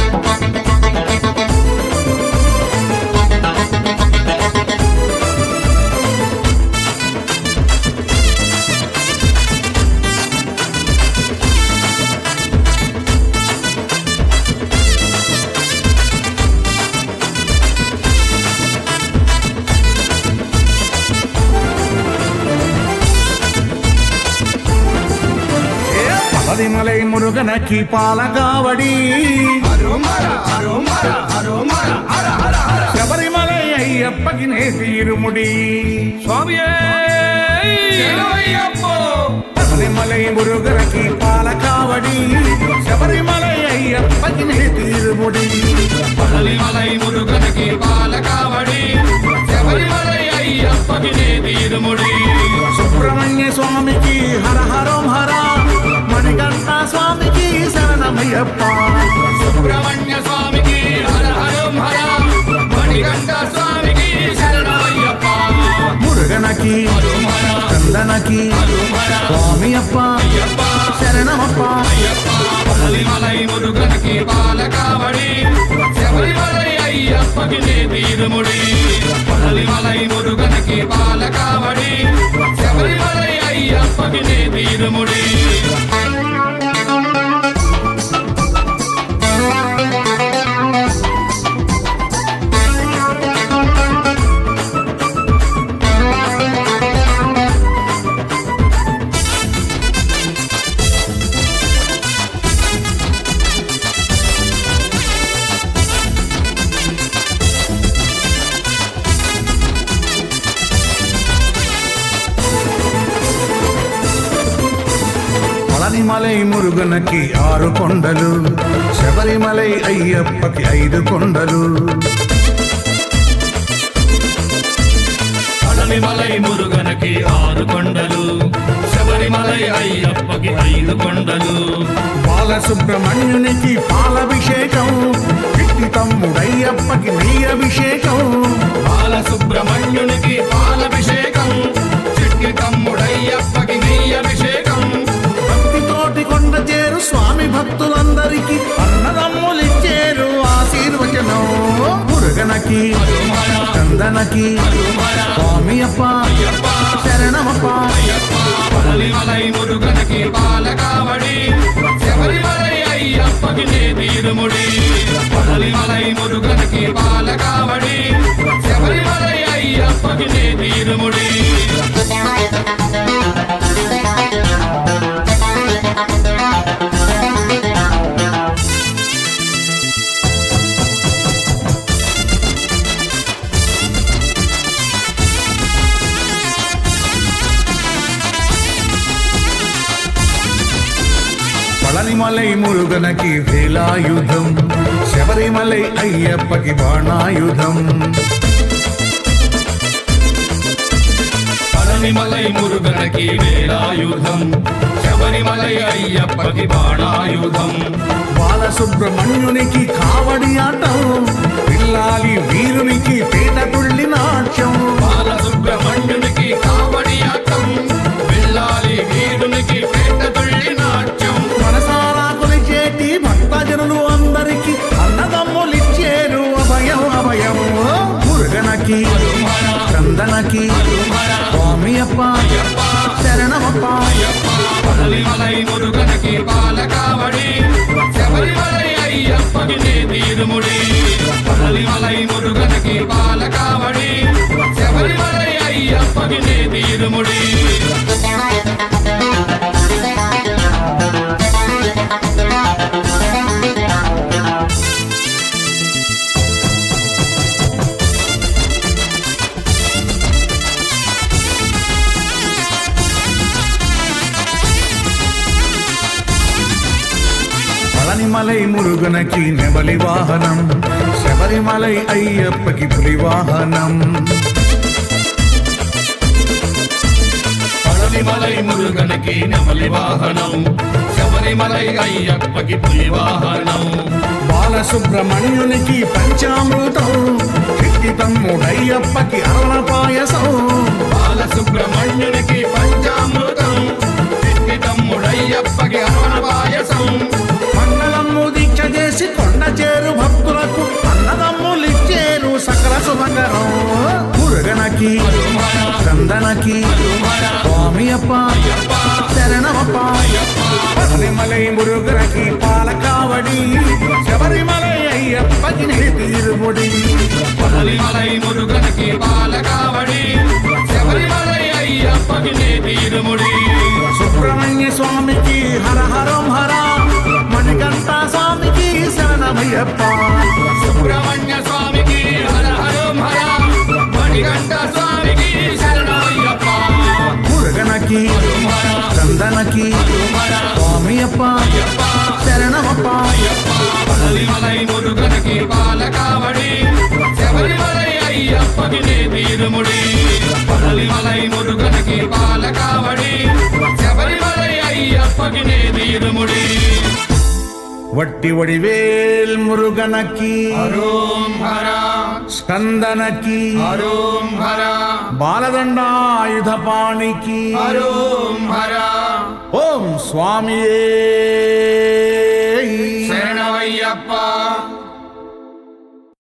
పదిమలై మురుగనకి పాలకావడి శబరిమలై అయ్యప్పకి నేతి ఇరుముడి స్వామియే శబరిమలై మురుగనకి పాలకావడి శబరిమలై అయ్యప్పకి నేతి ఇరుముడి పళనిమలై మురుగనకి పాలకావడి శబరిమలై అయ్యప్పకి నేతి ఇరుముడి సుబ్రహ్మణ్య స్వామికి హర హరం హర మణికంఠ స్వామికి శరణమయ్యప్ప సుబ్రహ్మణ్య స్వామికి హర హరం హర మణికంఠ స్వామికి శరణమయ్యప్ప మురుగనకి హరం హర చందనకి హరం హర స్వామి అప్ప అయ్యప్ప శరణమప్ప అయ్యప్ప పళనిమలై మురుగనకి పాలకావడి శబరిమలై అయ్యప్పకి నేతి ఇరుముడి పళనిమలై మురుగనకి పాలకావడి శబరిమలై అయ్యప్పకి నేతి ఇరుముడి పళనిమలై మురుగనకి ఆరు కొండలు శబరిమలై అయ్యప్పకి ఐదు కొండలు పళనిమలై మురుగనకి ఆరు కొండలు శబరిమలై అయ్యప్పకి ఐదు కొండలు బాలసుబ్రహ్మణ్యునికి పాలభిషేకం పిట్టి తమ్ముడయ్యప్పకి నీ అభిషేకం బాలసుబ్రహ్మణ్యునికి పాలభిషేకం చిట్టి తమ్ముడయ్యప్పకి నీ అభిషేకం భక్తితోటి కొండ చేరు స్వామి భక్తులందరికీ అన్నదమ్ములిచ్చేరు ఆశీర్వచనం మురుగనకి హరుమర చందనకి హరుమర స్వామి అప్ప అయ్యప్ప శరణమప్ప అయ్యప్ప పళనిమలై మురుగనకి పాలకావడి శబరిమలై అయ్యప్పకి నేతి ఇరుముడి పళనిమలై మురుగనకి పాలకావడి శబరిమలై అయ్యప్పకి నేతి ఇరుముడి పళనిమలై మురుగనకి వేలాయుధం శబరిమలై అయ్యప్పకి బాణాయుధం పళనిమలై మురుగనకి వేలాయుధం శబరిమలై అయ్యప్పకి బాణాయుధం బాలసుబ్రహ్మణ్యునికి కావడి ఆటం పిల్లాలి వీరునికి పీట తుళ్ళి నాట్యం బాలసుబ్రహ్మణ్యునికి కావడి ఆటం వెళ్ళాలి వీరునికి పేట తుళ్ళి నాట్యం మనసారా కొలిచేటి భక్తజనులు అందరికి అన్నదమ్ములిచ్చేరు అభయం అభయం మురుగనకి హరుమర చందనకి హరుమర స్వామి అప్ప అయ్యప్ప శరణమప్ప అయ్యప్ప పళనిమలై మురుగనకి పాలకావడి శబరిమలై అయ్యప్పకి నేతి ఇరుముడి పళనిమలై మురుగనకి పాలకావడి శబరిమలై అయ్యప్పకి నేతి ఇరుముడి పళనిమలై మురుగనకి నెమలి వాహనం శబరిమలై అయ్యప్పకి పులి వాహనం పళనిమలై మురుగనకి నెమలి వాహనం శబరిమలై అయ్యప్పకి పులి వాహనం బాలసుబ్రహ్మణ్యునికి పంచామృతం చిట్టి తమ్ముడయ్యప్పకి అరణ పాయసం బాలసుబ్రహ్మణ్యునికి పంచామృతం చిట్టి తమ్ముడయ్యప్పకి అరవణ పాయసం మండలము దీక్ష చేసి కొండ చేరు మురుగనకి కందనకి స్వామి అప్ప శరణమప్ప పళనిమలై మురుగనకి పాలకావడి శబరిమలై అయ్యప్పకి తీరుముడి పళనిమలై మురుగనకి పాలకావడి శబరిమలై అయ్యప్పకి నే తీరుముడి సుబ్రహ్మణ్య స్వామికి హర హరం హర మణికంఠ స్వామికి శరణమయ్యప్ప సుబ్రహ్మణ్య స్వామికి హర హరం హర మణికంఠ స్వామికి శరణమయ్యప్ప మురుగనకి కందనకి స్వామి అప్ప శరణమప్ప పళనిమలై మురుగనకి పాలకావడి శబరిమలై అయ్యప్పకి నే తీరుముడి పళనిమలై మురుగనకి పాలకావడి శబరిమలై అయ్యప్పకి నే తీరుముడి వట్టి వడివేల్ మురుగనకి హరోం హర స్కందనకి హరోం హర బాలదండాయుధ పాణికి హరోం హర ఓం స్వామియే శరణమయ్యప్ప